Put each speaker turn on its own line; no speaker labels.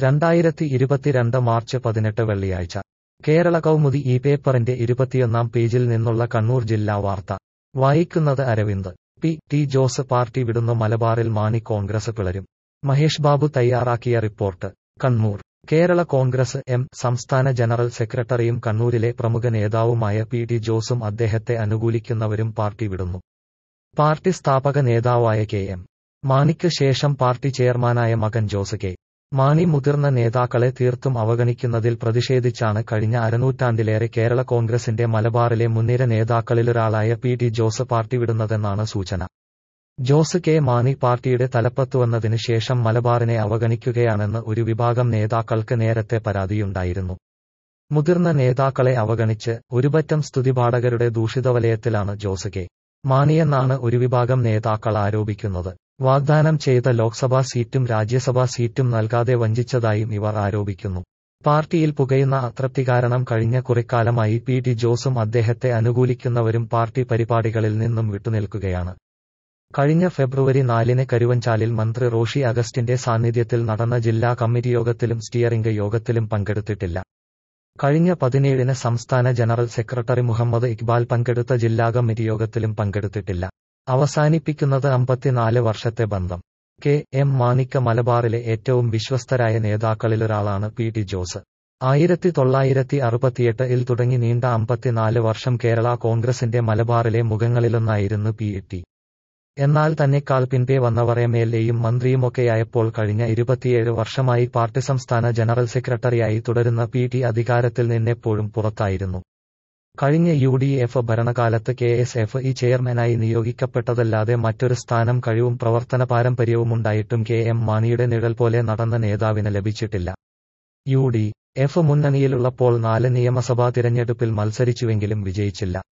രണ്ടായിരത്തി ഇരുപത്തിരണ്ട് മാർച്ച് പതിനെട്ട് വെള്ളിയാഴ്ച കേരള കൗമുദി ഈ പേപ്പറിന്റെ ഇരുപത്തിയൊന്നാം പേജിൽ നിന്നുള്ള കണ്ണൂർ ജില്ലാ വാർത്ത വായിക്കുന്നത് Aravind P T Jose party വിടുന്നു മലബാറിൽ മാണി കോൺഗ്രസ് പിളരും മഹേഷ് ബാബു തയ്യാറാക്കിയ റിപ്പോർട്ട് കണ്ണൂർ കേരള കോൺഗ്രസ് എം സംസ്ഥാന ജനറൽ സെക്രട്ടറിയും കണ്ണൂരിലെ പ്രമുഖ നേതാവുമായ പി ടി ജോസും അദ്ദേഹത്തെ അനുകൂലിക്കുന്നവരും പാർട്ടി വിടുന്നു പാർട്ടി സ്ഥാപക നേതാവായ കെ എം മാണിക്ക് ശേഷം പാർട്ടി ചെയർമാനായ മകൻ ജോസ് കെ മാണി മുതിർന്ന നേതാക്കളെ തീർത്തും അവഗണിക്കുന്നതിൽ പ്രതിഷേധിച്ചാണ് കഴിഞ്ഞ അരനൂറ്റാണ്ടിലേറെ കേരള കോൺഗ്രസിന്റെ മലബാറിലെ മുൻനിര നേതാക്കളിലൊരാളായ പി ടി ജോസ് പാർട്ടി വിടുന്നതെന്നാണ് സൂചന ജോസ് കെ മാണി പാർട്ടിയുടെ തലപ്പത്തുവന്നതിന് ശേഷം മലബാറിനെ അവഗണിക്കുകയാണെന്ന് ഒരു വിഭാഗം നേതാക്കൾക്ക് നേരത്തെ പരാതിയുണ്ടായിരുന്നു മുതിർന്ന നേതാക്കളെ അവഗണിച്ച് ഒരുപറ്റം സ്തുതിപാഠകരുടെ ദൂഷിതവലയത്തിലാണ് ജോസ് കെ മാണിയെന്നാണ് ഒരു വിഭാഗം നേതാക്കൾ ആരോപിക്കുന്നത് വാഗ്ദാനം ചെയ്ത ലോക്സഭാ സീറ്റും രാജ്യസഭാ സീറ്റും നൽകാതെ വഞ്ചിച്ചതായും ഇവർ ആരോപിക്കുന്നു പാർട്ടിയിൽ പുകയുന്ന അതൃപ്തി കാരണം കഴിഞ്ഞ കുറെക്കാലമായി പി ടി ജോസും അദ്ദേഹത്തെ അനുകൂലിക്കുന്നവരും പാർട്ടി പരിപാടികളിൽ നിന്നും വിട്ടുനിൽക്കുകയാണ് കഴിഞ്ഞ ഫെബ്രുവരി നാലിന് കരുവഞ്ചാലിൽ മന്ത്രി റോഷി അഗസ്റ്റിന്റെ സാന്നിധ്യത്തിൽ നടന്ന ജില്ലാ കമ്മിറ്റി യോഗത്തിലും സ്റ്റിയറിംഗ് യോഗത്തിലും പങ്കെടുത്തിട്ടില്ല കഴിഞ്ഞ പതിനേഴിന് സംസ്ഥാന ജനറൽ സെക്രട്ടറി മുഹമ്മദ് ഇക്ബാൽ പങ്കെടുത്ത ജില്ലാ കമ്മിറ്റി യോഗത്തിലും പങ്കെടുത്തിട്ടില്ല അവസാനിപ്പിക്കുന്നത് അമ്പത്തിനാല് വർഷത്തെ ബന്ധം കെ എം മാണിക്ക മലബാറിലെ ഏറ്റവും വിശ്വസ്തരായ നേതാക്കളിലൊരാളാണ് പി ടി ജോസ് ആയിരത്തി തൊള്ളായിരത്തി അറുപത്തിയെട്ട് ഇൽ തുടങ്ങി നീണ്ട അമ്പത്തിനാല് വർഷം കേരള കോൺഗ്രസിന്റെ മലബാറിലെ മുഖങ്ങളിലൊന്നായിരുന്നു പി ടി എന്നാൽ തന്നെക്കാൾ പിൻപേ വന്നവർ എം എൽ എയും മന്ത്രിയുമൊക്കെയായപ്പോൾ കഴിഞ്ഞ ഇരുപത്തിയേഴ് വർഷമായി പാർട്ടി സംസ്ഥാന ജനറൽ സെക്രട്ടറിയായി തുടരുന്ന പി ടി അധികാരത്തിൽ നിന്നെപ്പോഴും പുറത്തായിരുന്നു കഴിഞ്ഞ യു ഡി എഫ് ഭരണകാലത്ത് കെ എസ് എഫ് ഇ ചെയർമാനായി നിയോഗിക്കപ്പെട്ടതല്ലാതെ മറ്റൊരു സ്ഥാനം കഴിവും പ്രവർത്തന പാരമ്പര്യവുമുണ്ടായിട്ടും കെ എം മാണിയുടെ നിഴൽ പോലെ നടന്ന നേതാവിന് ലഭിച്ചിട്ടില്ല യു ഡി എഫ് മുന്നണിയിലുള്ളപ്പോൾ നാല് നിയമസഭാ തിരഞ്ഞെടുപ്പിൽ മത്സരിച്ചുവെങ്കിലും വിജയിച്ചില്ല